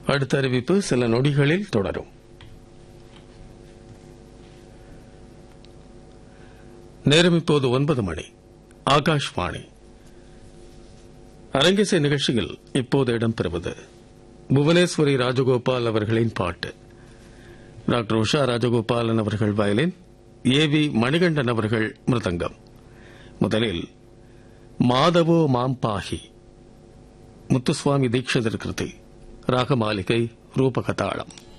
அடுத்த அறிவிப்பு சில நொடிகளில் தொடரும் நேரம் இப்போது ஒன்பது மணி ஆகாஷ்வாணி அரங்கேசை நிகழ்ச்சியில் இப்போது இடம்பெறுவது புவனேஸ்வரி ராஜகோபால் அவர்களின் பாட்டு டாக்டர் உஷா ராஜகோபாலன் அவர்கள் வயலின் ஏ வி மணிகண்டன் அவர்கள் மிருதங்கம் முதலில் மாதவோ மாம் பாஹி முத்துசுவாமி தீட்சிதர் கிருதி ராகமாலிகை ரூபகதாளம்